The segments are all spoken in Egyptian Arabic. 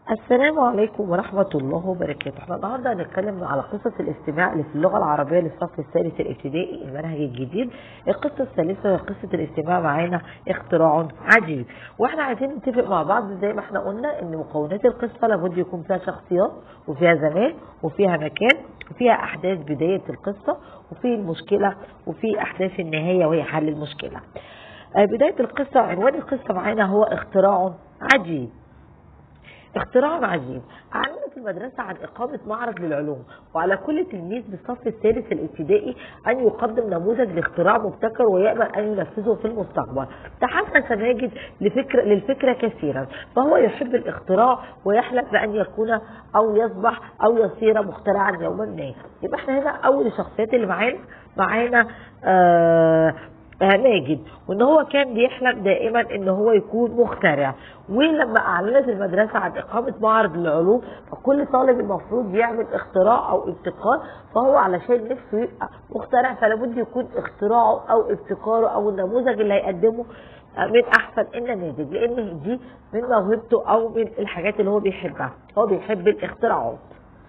السلام عليكم ورحمة الله وبركاته احنا النهاردة هنتكلم على قصة الاستماع اللي في اللغة العربية للصف الثالث الابتدائي المنهج الجديد القصة الثالثة هي قصة الاستماع معانا اختراع عجيب واحنا عايزين نتفق مع بعض زي ما احنا قلنا ان مكونات القصة لابد يكون فيها شخصيات وفيها زمان وفيها مكان وفيها احداث بداية القصة وفي المشكلة وفي احداث النهاية وهي حل المشكلة آه، بداية القصة عنوان القصة معانا هو اختراع عجيب اختراع عجيب أعلنت المدرسة عن إقامة معرض للعلوم وعلى كل تلميذ بالصف الثالث الابتدائي أن يقدم نموذج لاختراع مبتكر ويأمل أن ينفذه في المستقبل تحسس ماجد لفكرة للفكرة كثيرا فهو يحب الاختراع ويحلم بأن يكون أو يصبح أو يصير مخترعا يوما ما يبقى احنا هنا أول الشخصيات اللي معانا معانا آه آه، ماجد وان هو كان بيحلم دائما ان هو يكون مخترع ولما اعلنت المدرسه عن اقامه معرض للعلوم فكل طالب المفروض يعمل اختراع او ابتكار فهو علشان نفسه يبقى مخترع فلابد يكون اختراعه او ابتكاره او النموذج اللي هيقدمه آه، من احسن النماذج لان دي من موهبته او من الحاجات اللي هو بيحبها هو بيحب الاختراعات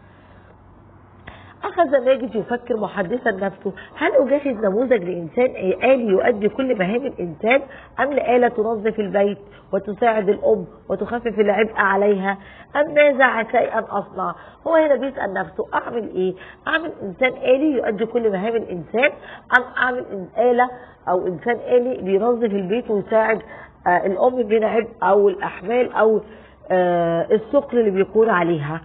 أخذ ماجد يفكر محدثا نفسه هل أجهز نموذج لإنسان آلي يؤدي كل مهام الإنسان أم لآلة تنظف البيت وتساعد الأم وتخفف العبء عليها أم ماذا شيئا أصنع هو هنا بيسأل نفسه أعمل إيه أعمل إنسان آلي يؤدي كل مهام الإنسان أم أعمل إن- آلة أو إنسان آلي بينظف البيت ويساعد آه، الأم من عبء أو الأحمال أو آه، الثقل اللي بيكون عليها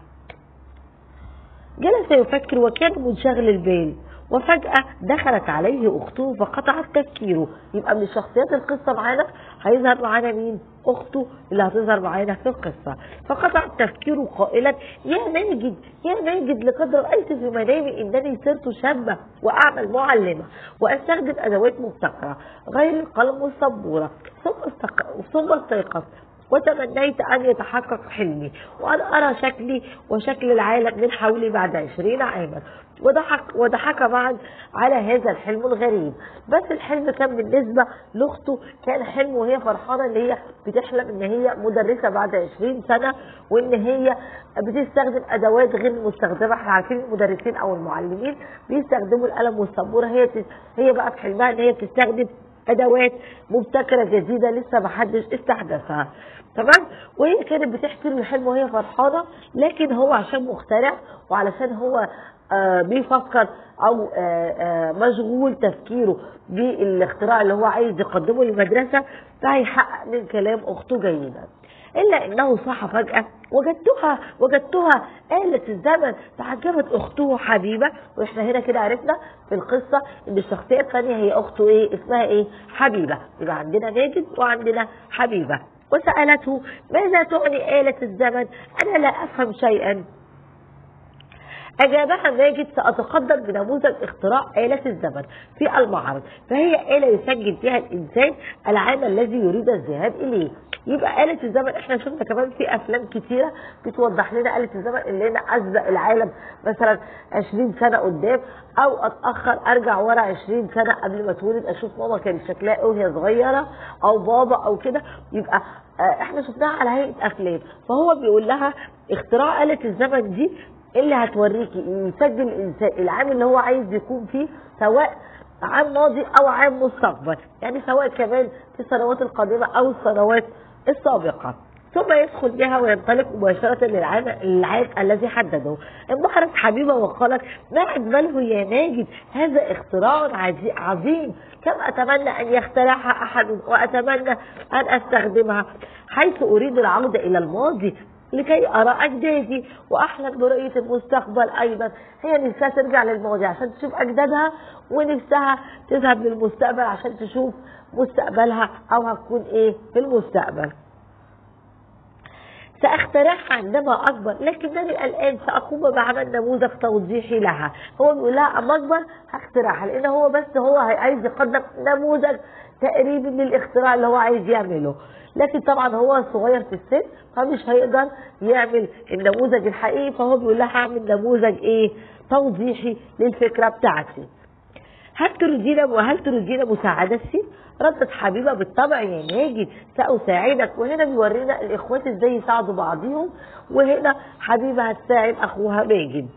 جلس يفكر وكان منشغل البال وفجأة دخلت عليه أخته فقطعت تفكيره يبقى من شخصيات القصة معانا هيظهر معانا مين؟ أخته اللي هتظهر معانا في القصة فقطعت تفكيره قائلا يا ماجد يا ماجد لقد رأيت في منامي أنني صرت شابة وأعمل معلمة وأستخدم أدوات مبتكرة غير القلم والسبورة ثم استق- ثم استيقظت وتمنيت أن يتحقق حلمي وأن أرى شكلي وشكل العالم من حولي بعد عشرين عاما وضحك وضحك معا على هذا الحلم الغريب بس الحلم كان بالنسبة لأخته كان حلم وهي فرحانة إن هي بتحلم إن هي مدرسة بعد عشرين سنة وإن هي بتستخدم أدوات غير مستخدمة احنا عارفين المدرسين أو المعلمين بيستخدموا القلم والسبورة هي هي بقى في حلمها إن هي بتستخدم ادوات مبتكره جديده لسه ما حدش استحدثها تمام وهي كانت بتحكي له الحلم وهي فرحانه لكن هو عشان مخترع وعلشان هو آه بيفكر او آه آه مشغول تفكيره بالاختراع اللي هو عايز يقدمه للمدرسه فهيحقق من كلام اخته جيدا الا انه صح فجاه وجدتها وجدتها آلة الزمن تعجبت اخته حبيبه واحنا هنا كده عرفنا في القصه ان الشخصيه الثانيه هي اخته ايه اسمها ايه حبيبه يبقى عندنا ماجد وعندنا حبيبه وسالته ماذا تعني آلة الزمن انا لا افهم شيئا أجابها ماجد سأتقدم بنموذج اختراع آلة الزمن في المعرض فهي آلة يسجل فيها الإنسان العام الذي يريد الذهاب إليه يبقى آلة الزمن احنا شفنا كمان في أفلام كتيرة بتوضح لنا آلة الزمن اللي أنا أسبق العالم مثلا 20 سنة قدام أو أتأخر أرجع ورا 20 سنة قبل ما اتولد أشوف ماما كانت شكلها إيه وهي صغيرة أو بابا أو كده يبقى آه، احنا شفناها على هيئة أفلام فهو بيقول لها اختراع آلة الزمن دي اللي هتوريكي يسجل الانسان العام اللي هو عايز يكون فيه سواء عام ماضي او عام مستقبل يعني سواء كمان في السنوات القادمه او السنوات السابقه ثم يدخل بها وينطلق مباشرة للعام العام الذي حدده انبهرت حبيبة وقالت ما أجمله يا ماجد هذا اختراع عزي- عظيم كم أتمنى أن يخترعها أحد وأتمنى أن أستخدمها حيث أريد العودة إلى الماضي لكي أرى أجدادي وأحلم برؤية المستقبل أيضا هي نفسها ترجع للماضي عشان تشوف أجدادها ونفسها تذهب للمستقبل عشان تشوف مستقبلها أو هتكون إيه في المستقبل سأخترعها عندما أكبر لكنني الآن سأقوم بعمل نموذج توضيحي لها هو بيقول لها أما أكبر هخترعها لأن هو بس هو عايز يقدم نموذج تقريبي للاختراع اللي هو عايز يعمله لكن طبعا هو صغير في السن فمش هيقدر يعمل النموذج الحقيقي فهو بيقول لها هعمل نموذج ايه توضيحي للفكرة بتاعتي هل تريدين وهل تريدين مساعدتي؟ ردت حبيبه بالطبع يا ماجد سأساعدك وهنا بيورينا الاخوات ازاي يساعدوا بعضهم وهنا حبيبه هتساعد اخوها ماجد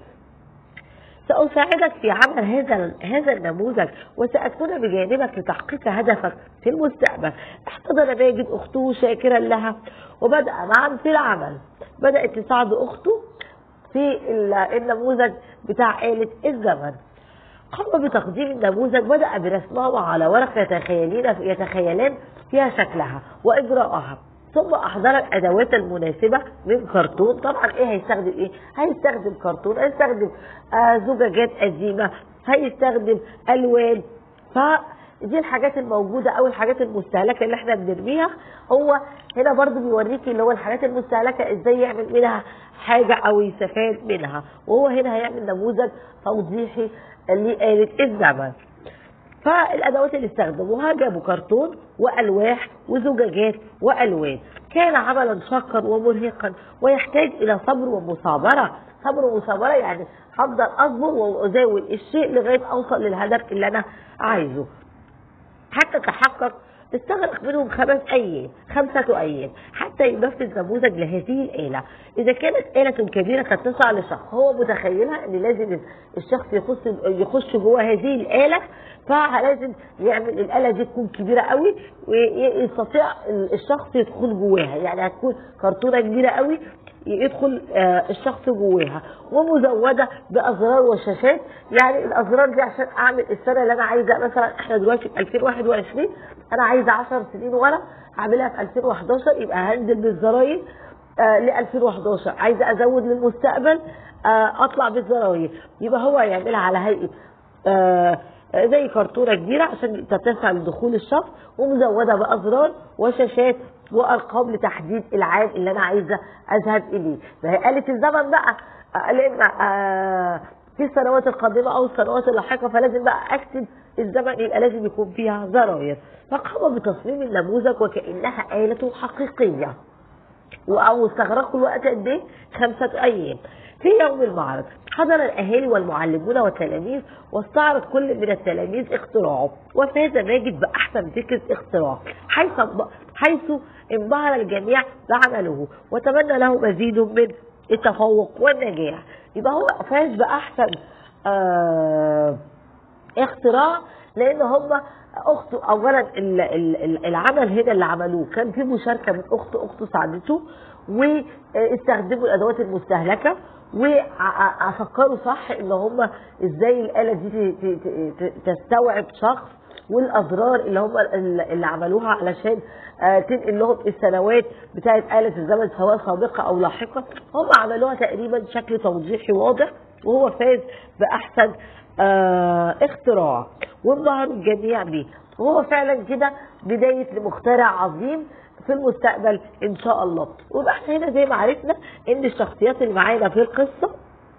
سأساعدك في عمل هذا هذا النموذج وسأكون بجانبك لتحقيق هدفك في المستقبل. احتضن ماجد أخته شاكرا لها وبدأ معا في العمل. بدأت تساعد أخته في النموذج بتاع آلة الزمن. قام بتقديم النموذج بدأ برسمها على ورق يتخيلين يتخيلان فيها شكلها وإجراءها ثم احضر الادوات المناسبه من كرتون طبعا ايه هيستخدم ايه هيستخدم كرتون هيستخدم آه زجاجات قديمه هيستخدم الوان فدي الحاجات الموجوده او الحاجات المستهلكه اللي احنا بنرميها هو هنا برضو بيوريكي اللي هو الحاجات المستهلكه ازاي يعمل منها حاجه او يستفاد منها وهو هنا هيعمل نموذج توضيحي لآلة الزمن فالادوات اللي استخدموها جابوا كرتون والواح وزجاجات والوان كان عملا شاقا ومرهقا ويحتاج الى صبر ومصابره صبر ومصابره يعني هفضل اصبر وازاول الشيء لغايه اوصل للهدف اللي انا عايزه حتى تحقق استغرق منهم خمس ايام خمسة ايام حتى ينفذ نموذج لهذه الآلة اذا كانت آلة كبيرة قد تسع لشخص هو متخيلها ان لازم الشخص يخش يخش جوه هذه الآلة فلازم يعمل الآلة دي تكون كبيرة قوي ويستطيع الشخص يدخل جواها يعني هتكون كرتونة كبيرة قوي يدخل الشخص جواها ومزوده بازرار وشاشات يعني الازرار دي عشان اعمل السنه اللي انا عايزه مثلا احنا دلوقتي في 2021 انا عايزه 10 سنين ورا هعملها في 2011 يبقى هنزل بالزراير ل 2011 عايزه ازود للمستقبل اطلع بالزراير يبقى هو يعملها على هيئه زي كرتونه كبيره عشان تتسع لدخول الشخص ومزوده بازرار وشاشات وارقام لتحديد العام اللي انا عايزه اذهب اليه ما هي آلة الزمن بقى لان في السنوات القادمه او السنوات اللاحقه فلازم بقى اكتب الزمن يبقى لازم يكون فيها زراير فقام بتصميم النموذج وكانها آلة حقيقيه او استغرقوا الوقت قد ايه؟ خمسه ايام في يوم المعرض حضر الأهالي والمعلمون والتلاميذ واستعرض كل من التلاميذ اختراعه وفاز ماجد بأحسن ذكر اختراع حيث حيث انبهر الجميع بعمله وتمنى له مزيد من التفوق والنجاح يبقى هو فاز بأحسن آه اختراع لأن هم اخته اولا العمل هنا اللي عملوه كان في مشاركه من اخته اخته ساعدته واستخدموا الادوات المستهلكه وفكروا صح ان هم ازاي الاله دي تستوعب شخص والازرار اللي هم اللي عملوها علشان تنقل لهم السنوات بتاعه آلة الزمن سواء سابقة أو لاحقة هم عملوها تقريبا بشكل توضيحي واضح وهو فاز بأحسن اختراع وانبهروا الجميع بيه وهو فعلا كده بداية لمخترع عظيم في المستقبل ان شاء الله ويبقى احنا هنا زي ما عرفنا ان الشخصيات اللي معانا في القصه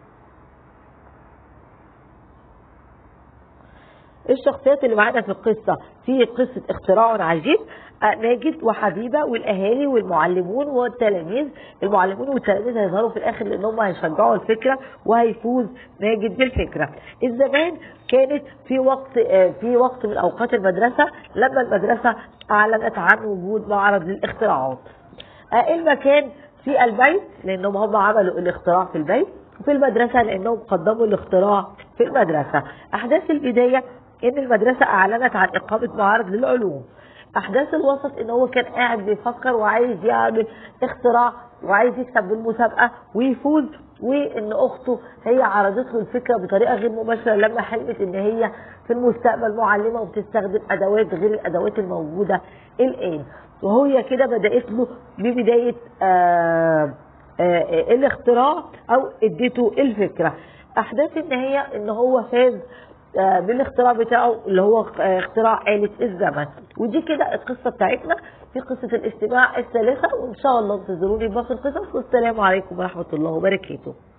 الشخصيات اللي معانا في القصة في قصة اختراع عجيب ماجد وحبيبة والأهالي والمعلمون والتلاميذ المعلمون والتلاميذ هيظهروا في الآخر لأن هم هيشجعوا الفكرة وهيفوز ماجد بالفكرة الزمان كانت في وقت في وقت من أوقات المدرسة لما المدرسة أعلنت عن وجود معرض للاختراعات المكان في البيت لأنهم هم عملوا الاختراع في البيت وفي المدرسة لأنهم قدموا الاختراع في المدرسة أحداث البداية ان المدرسه اعلنت عن اقامه معارض للعلوم احداث الوسط ان هو كان قاعد بيفكر وعايز يعمل اختراع وعايز يكسب بالمسابقه ويفوز وان اخته هي عرضت له الفكره بطريقه غير مباشره لما حلمت ان هي في المستقبل معلمه وبتستخدم ادوات غير الادوات الموجوده الان وهي كده بدات له ببدايه آآ آآ الاختراع او اديته الفكره احداث النهايه ان هو فاز بالاختراع بتاعه اللي هو اختراع آلة الزمن ودي كده القصة بتاعتنا في قصة الاستماع الثالثة وإن شاء الله انتظروني بقى في القصص والسلام عليكم ورحمة الله وبركاته